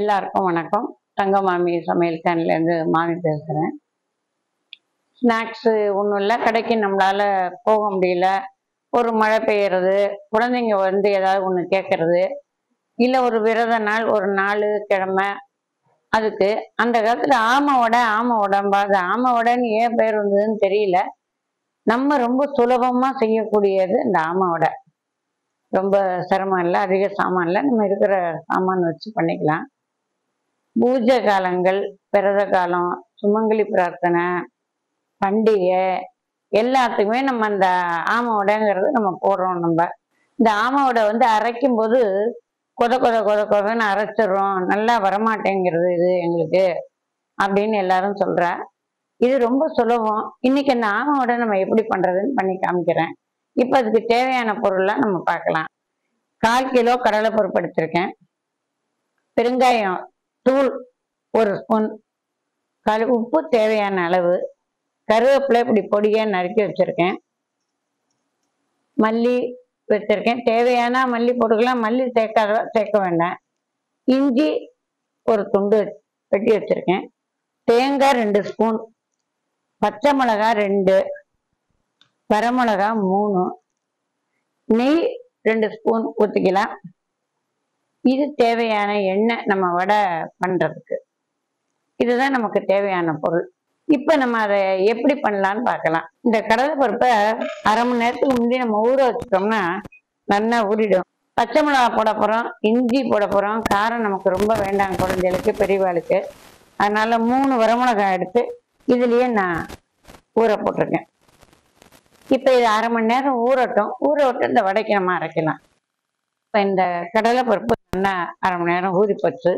எல்லாருக்கும் வணக்கம் தங்கமாமி சமையல் சேனல்லேருந்து மாமி பேசுகிறேன் ஸ்நாக்ஸு ஒன்றும் இல்லை கடைக்கு நம்மளால போக முடியல ஒரு மழை பெய்யறது குழந்தைங்க வந்து ஏதாவது ஒன்று கேட்கறது இல்லை ஒரு விரத நாள் ஒரு நாள் கிழமை அதுக்கு அந்த காலத்தில் ஆமை வடை ஆமை உடம்பாது ஆமை வடைன்னு ஏன் பேர் வந்ததுன்னு தெரியல நம்ம ரொம்ப சுலபமாக செய்யக்கூடியது இந்த ஆமை வடை ரொம்ப சிரமம் இல்லை அதிக சாமான் இல்லை நம்ம இருக்கிற சாமான் வச்சு பண்ணிக்கலாம் பூஜை காலங்கள் பிறந்த காலம் சுமங்கலி பிரார்த்தனை பண்டிகை எல்லாத்துக்குமே நம்ம அந்த ஆமை உடைங்கிறது நம்ம போடுறோம் நம்ம இந்த ஆமை உடை வந்து அரைக்கும் போது கொத கொத கொத கொதன்னு அரைச்சிடுறோம் நல்லா வரமாட்டேங்கிறது இது எங்களுக்கு அப்படின்னு எல்லாரும் சொல்றா இது ரொம்ப சுலபம் இன்னைக்கு அந்த ஆமை உடை நம்ம எப்படி பண்றதுன்னு பண்ணி காமிக்கிறேன் இப்போ அதுக்கு தேவையான பொருள்லாம் நம்ம பார்க்கலாம் கால் கிலோ கடலை பருப்பு எடுத்திருக்கேன் பெருங்காயம் தூள் ஒரு ஸ்பூன் கல் உப்பு தேவையான அளவு கருவேப்பிலை இப்படி பொடியாக நறுக்கி வச்சிருக்கேன் மல்லி வச்சிருக்கேன் தேவையான மல்லி போட்டுக்கலாம் மல்லி சேர்க்காத சேர்க்க வேண்டாம் இஞ்சி ஒரு துண்டு வெட்டி வச்சிருக்கேன் தேங்காய் ரெண்டு ஸ்பூன் பச்சை மிளகாய் ரெண்டு வரமிளகா மூணு நெய் ரெண்டு ஸ்பூன் ஊற்றிக்கலாம் இது தேவையான எண்ணெய் நம்ம வடை பண்ணுறதுக்கு இதுதான் நமக்கு தேவையான பொருள் இப்போ நம்ம அதை எப்படி பண்ணலான்னு பார்க்கலாம் இந்த கடலை பருப்பை அரை மணி நேரத்துக்கு முன்னாடி நம்ம ஊற வச்சுட்டோம்னா நல்லா ஊறிடும் பச்சை மிளகா போட போகிறோம் இஞ்சி போட போகிறோம் காரம் நமக்கு ரொம்ப வேண்டாம் குழந்தைகளுக்கு பெரியவாளுக்கு அதனால மூணு வரமிளகாய் எடுத்து இதுலேயே நான் ஊற போட்டிருக்கேன் இப்போ இது அரை மணி நேரம் ஊறட்டும் ஊற விட்டு இந்த வடைக்கு நம்ம அரைக்கலாம் இப்போ இந்த கடலை பருப்பு நல்லா அரை மணி நேரம் ஊறி போச்சு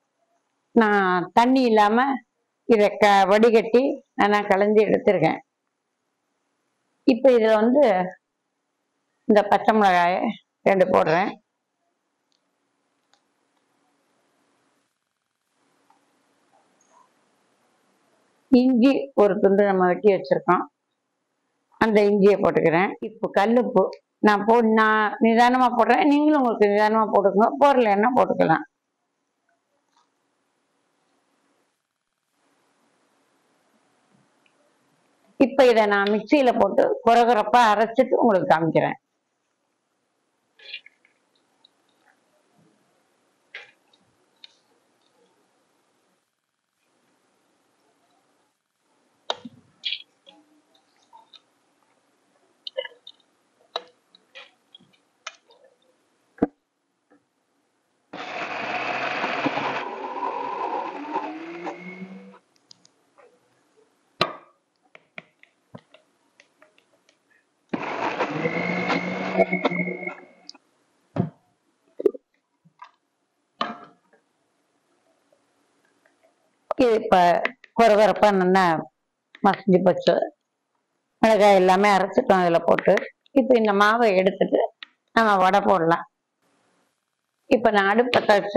நான் தண்ணி இல்லாமல் இதை க வடிகட்டி நான் களைஞ்சி எடுத்திருக்கேன் இப்போ இதில் வந்து இந்த பச்சை மிளகாயை ரெண்டு போடுறேன் இஞ்சி ஒரு துண்டு நம்ம வெட்டி வச்சிருக்கோம் அந்த இஞ்சியை போட்டுக்கிறேன் இப்போ கல்லுப்பு நான் போ நான் நிதானமாக போடுறேன் நீங்களும் உங்களுக்கு நிதானமாக போட்டுக்கோங்க போடலைன்னா போட்டுக்கலாம் இப்போ இதை நான் மிக்சியில் போட்டு குறகுறப்பா அரைச்சிட்டு உங்களுக்கு காமிக்கிறேன் இது இப்போ குறகுறப்பா நல்லா மசிஞ்சு போச்சு மிளகாய் எல்லாமே அரைச்சிட்டோம் இதில் போட்டு இப்போ இந்த மாவை எடுத்துட்டு நம்ம வடை போடலாம் இப்போ நான் அடுப்பு பற்ற வச்சு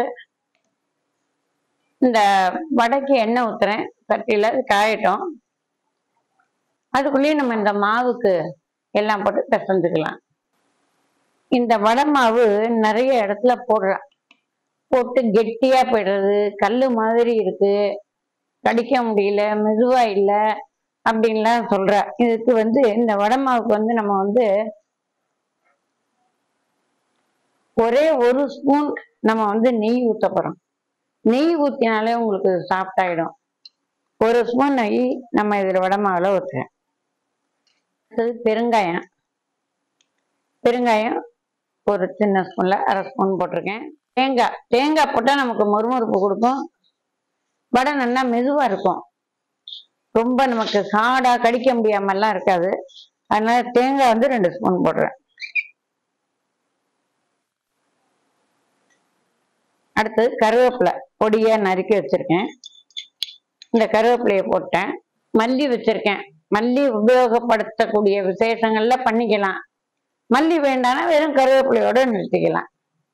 இந்த வடைக்கு எண்ணெய் ஊற்றுறேன் சட்டியில் அது காயட்டும் அதுக்குள்ளேயே நம்ம இந்த மாவுக்கு எல்லாம் போட்டு பிசைஞ்சுக்கலாம் இந்த வடை மாவு நிறைய இடத்துல போடுறேன் போட்டு கெட்டியா போயிடுறது கல் மாதிரி இருக்கு கடிக்க முடியல மெதுவா இல்லை அப்படின்லாம் சொல்ற இதுக்கு வந்து இந்த வடை மாவுக்கு வந்து நம்ம வந்து ஒரே ஒரு ஸ்பூன் நம்ம வந்து நெய் ஊத்த போறோம் நெய் ஊத்தினாலே உங்களுக்கு சாஃப்ட் ஆயிடும் ஒரு ஸ்பூன் நெய் நம்ம இதுல வடை மாவுல ஊத்துறேன் அடுத்தது பெருங்காயம் பெருங்காயம் ஒரு சின்ன ஸ்பூன்ல அரை ஸ்பூன் போட்டிருக்கேன் தேங்காய் தேங்காய் போட்டால் நமக்கு மொறுமொறுப்பு கொடுக்கும் வடை நல்லா மெதுவாக இருக்கும் ரொம்ப நமக்கு சாடா கடிக்க முடியாமலாம் இருக்காது அதனால தேங்காய் வந்து ரெண்டு ஸ்பூன் போடுறேன் அடுத்தது கருவேப்பிலை பொடியா நறுக்கி வச்சிருக்கேன் இந்த கருவேப்பிலையை போட்டேன் மல்லி வச்சிருக்கேன் மல்லி உபயோகப்படுத்தக்கூடிய விசேஷங்கள்ல பண்ணிக்கலாம் மல்லி வேண்டாம்னா வெறும் கருவேப்பிலையோட நிறுத்திக்கலாம்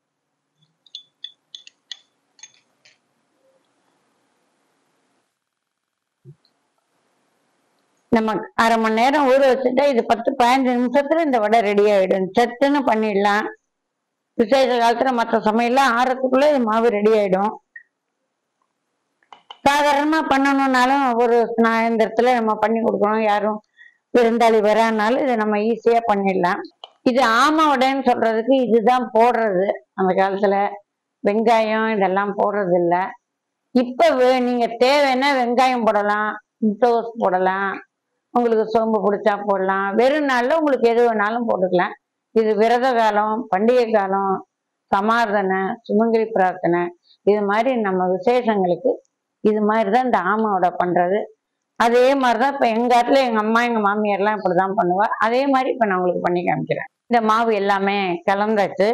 நம்ம அரை மணி நேரம் ஊற வச்சுட்டா இது பத்து பதினஞ்சு நிமிஷத்துல இந்த வடை ரெடி ஆயிடும் சட்டுன்னு பண்ணிடலாம் விசேஷ காலத்துல மற்ற சமையல்லாம் ஆறதுக்குள்ள இது மாவு ரெடி ஆயிடும் சாதாரணமா பண்ணணும்னாலும் ஒரு சாயந்தரத்துல நம்ம பண்ணி கொடுக்கணும் யாரும் விருந்தாளி வரானாலும் இதை நம்ம ஈஸியா பண்ணிடலாம் இது ஆமை உடைன்னு சொல்றதுக்கு இதுதான் போடுறது அந்த காலத்துல வெங்காயம் இதெல்லாம் போடுறது இல்ல இப்ப வே- நீங்க தேவைன்னா வெங்காயம் போடலாம் முட்டைகோஸ் போடலாம் உங்களுக்கு சோம்பு பிடிச்சா போடலாம் வெறும் நாள்ல உங்களுக்கு எது வேணாலும் போட்டுக்கலாம் இது விரத காலம் பண்டிகை காலம் சமார்த்தனை சுமங்கலி பிரார்த்தனை இது மாதிரி நம்ம விசேஷங்களுக்கு இது மாதிரி தான் இந்த ஆமாவோட பண்றது அதே மாதிரி தான் இப்போ எங்கள் இடத்துல எங்கள் அம்மா எங்கள் மாமியார்லாம் இப்படி தான் பண்ணுவா அதே மாதிரி இப்போ நான் உங்களுக்கு பண்ணி காமிக்கிறேன் இந்த மாவு எல்லாமே கலந்தாச்சு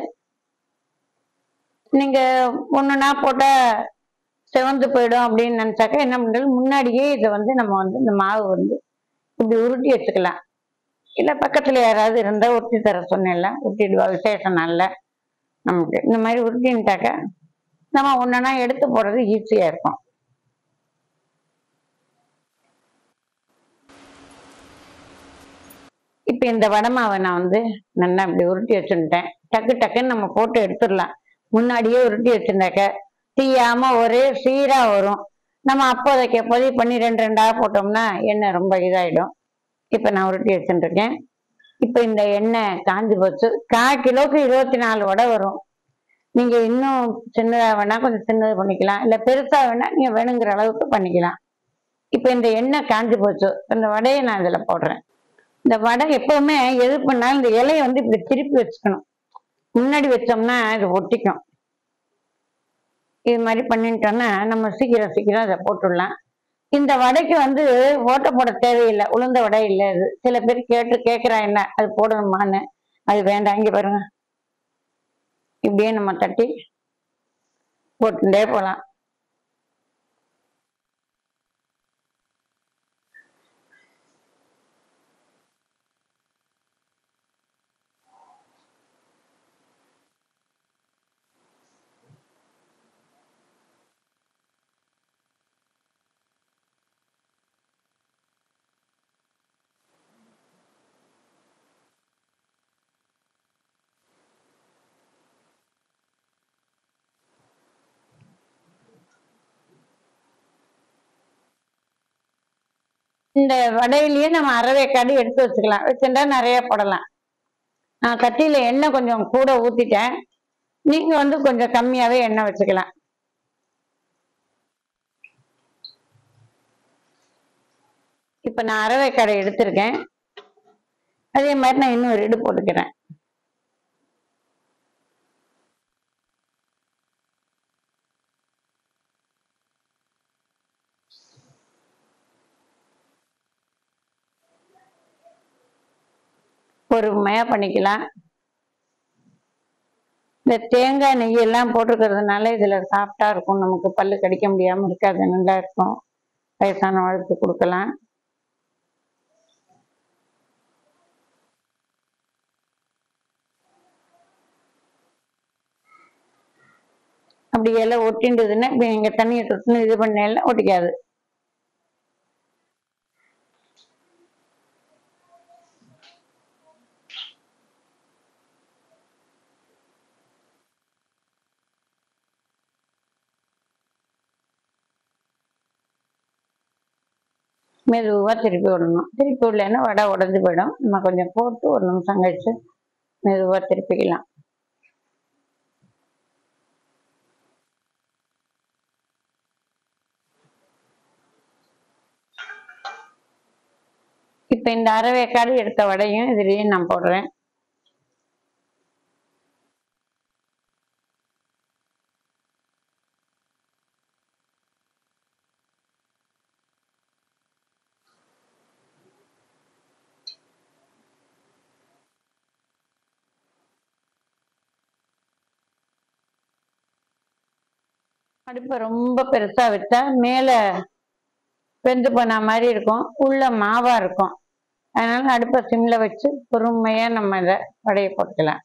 நீங்கள் ஒன்றுனா போட்டால் சிவந்து போயிடும் அப்படின்னு நினச்சாக்கா என்ன பண்ணுறது முன்னாடியே இதை வந்து நம்ம வந்து இந்த மாவு வந்து இப்படி உருட்டி வச்சுக்கலாம் இல்லை பக்கத்தில் யாராவது இருந்தால் உருட்டி தர சொன்னேன்ல உருட்டிடுவா விசேஷம் நாளில் நமக்கு இந்த மாதிரி உருட்டின்ட்டாக்கா நம்ம ஒன்றுனா எடுத்து போடுறது ஈஸியாக இருக்கும் இப்போ இந்த வடை மாவை நான் வந்து நல்லா இப்படி உருட்டி வச்சுட்டேன் டக்கு டக்குன்னு நம்ம போட்டு எடுத்துடலாம் முன்னாடியே உருட்டி வச்சுருந்தாக்க தீயாம ஒரே சீரா வரும் நம்ம அப்போதைக்கு எப்போதைக்கு பண்ணி ரெண்டு ரெண்டா போட்டோம்னா எண்ணெய் ரொம்ப இதாயிடும் இப்போ நான் உருட்டி வச்சுருக்கேன் இப்போ இந்த எண்ணெய் காஞ்சி போச்சு கால் கிலோக்கு இருபத்தி நாலு வடை வரும் நீங்க இன்னும் சின்னதா வேணா கொஞ்சம் சின்னது பண்ணிக்கலாம் இல்ல பெருசா வேணா நீங்க வேணுங்கிற அளவுக்கு பண்ணிக்கலாம் இப்போ இந்த எண்ணெய் காஞ்சி போச்சு இந்த வடையை நான் இதுல போடுறேன் இந்த வடை எப்பவுமே எது பண்ணாலும் இந்த இலையை வந்து இப்படி திருப்பி வச்சுக்கணும் முன்னாடி வச்சோம்னா இது ஒட்டிக்கும் இது மாதிரி பண்ணிட்டோம்னா நம்ம சீக்கிரம் சீக்கிரம் அதை போட்டுடலாம் இந்த வடைக்கு வந்து ஓட்டை போட தேவையில்லை உளுந்த வடை இல்லை இது சில பேர் கேட்டு கேட்குறா என்ன அது போடணுமான்னு அது வேண்டாம் இங்க பாருங்க இப்படியே நம்ம தட்டி போட்டுட்டே போகலாம் இந்த வடையிலேயே நம்ம அரவேக்காடு எடுத்து வச்சுக்கலாம் வச்சுட்டா நிறைய போடலாம் நான் கட்டியில எண்ணெய் கொஞ்சம் கூட ஊத்திட்டேன் நீங்க வந்து கொஞ்சம் கம்மியாவே எண்ணெய் வச்சுக்கலாம் இப்ப நான் அரவேக்காடை எடுத்திருக்கேன் அதே மாதிரி நான் இன்னும் ஒரு இடு போட்டுக்கிறேன் பொறுமையா பண்ணிக்கலாம் இந்த தேங்காய் நெய் எல்லாம் போட்டிருக்கிறதுனால இதுல சாஃப்டா இருக்கும் நமக்கு பல்லு கடிக்க முடியாம இருக்காது நல்லா இருக்கும் வயசானவங்களுக்கு கொடுக்கலாம் அப்படி எல்லாம் ஒட்டின்றதுன்னா இப்படி நீங்க தண்ணியை தொட்டுன்னு இது பண்ணல ஒட்டிக்காது மெதுவா திருப்பி விடணும் திருப்பி விடலைன்னா வடை உடஞ்சி போயிடும் நம்ம கொஞ்சம் போட்டு ஒரு நிமிஷம் கழிச்சு மெதுவா திருப்பிக்கலாம் இப்ப இந்த அரவேக்காடு எடுத்த வடையும் இதுலயே நான் போடுறேன் அடுப்பை ரொம்ப பெருசா வச்சா மேல வெந்து போன மாதிரி இருக்கும் உள்ள மாவா இருக்கும் அதனால அடுப்பை சிம்ல வச்சு பொறுமையா நம்ம இதை வடையை போட்டுக்கலாம்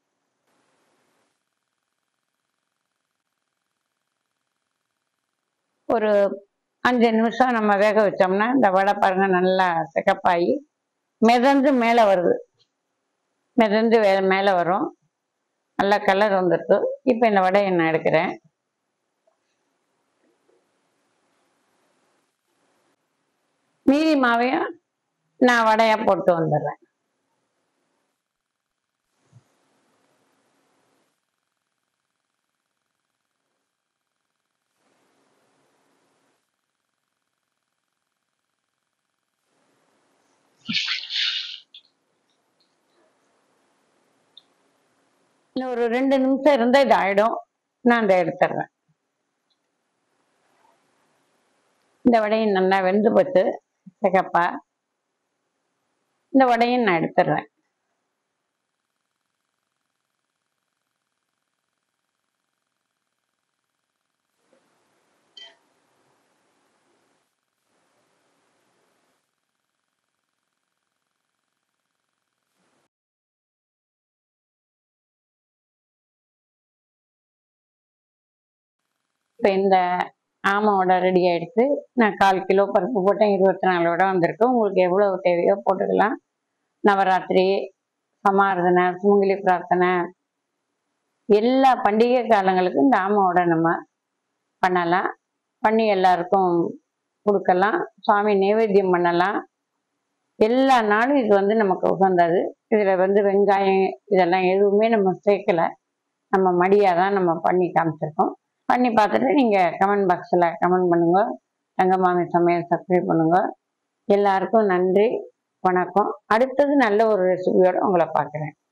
ஒரு அஞ்சு நிமிஷம் நம்ம வேக வச்சோம்னா இந்த வடை பாருங்க நல்லா சிகப்பாகி மிதந்து மேலே வருது மிதந்து வே மேலே வரும் நல்லா கலர் வந்துடுது இப்போ இந்த வடையை நான் எடுக்கிறேன் மீதி மாவையும் நான் வடையா போட்டு வந்துடுறேன் இன்னும் ஒரு ரெண்டு நிமிஷம் இருந்தா இது ஆயிடும் நான் அதை எடுத்துடுறேன் இந்த வடையும் நல்லா வெந்து போச்சு சிகப்பா இந்த வடையும் நான் எடுத்துடுறேன் இப்போ இந்த ஆமாவோட ரெடி ஆயிடுச்சு நான் கால் கிலோ பருப்பு போட்டேன் இருபத்தி நாலு வடை வந்திருக்கு உங்களுக்கு எவ்வளவு தேவையோ போட்டுக்கலாம் நவராத்திரி சமார்த்தனை சுமங்கலி பிரார்த்தனை எல்லா பண்டிகை காலங்களுக்கும் இந்த ஆமாவோட நம்ம பண்ணலாம் பண்ணி எல்லாருக்கும் கொடுக்கலாம் சுவாமி நைவேத்தியம் பண்ணலாம் எல்லா நாளும் இது வந்து நமக்கு உகந்தது இதில் வந்து வெங்காயம் இதெல்லாம் எதுவுமே நம்ம சேர்க்கல நம்ம மடியாக தான் நம்ம பண்ணி காமிச்சிருக்கோம் பண்ணி பார்த்துட்டு நீங்கள் கமெண்ட் பாக்ஸில் கமெண்ட் பண்ணுங்க தங்கமாமி சமையல் சப்ஸ்கிரைப் பண்ணுங்க எல்லாருக்கும் நன்றி வணக்கம் அடுத்தது நல்ல ஒரு ரெசிபியோட உங்களை பார்க்குறேன்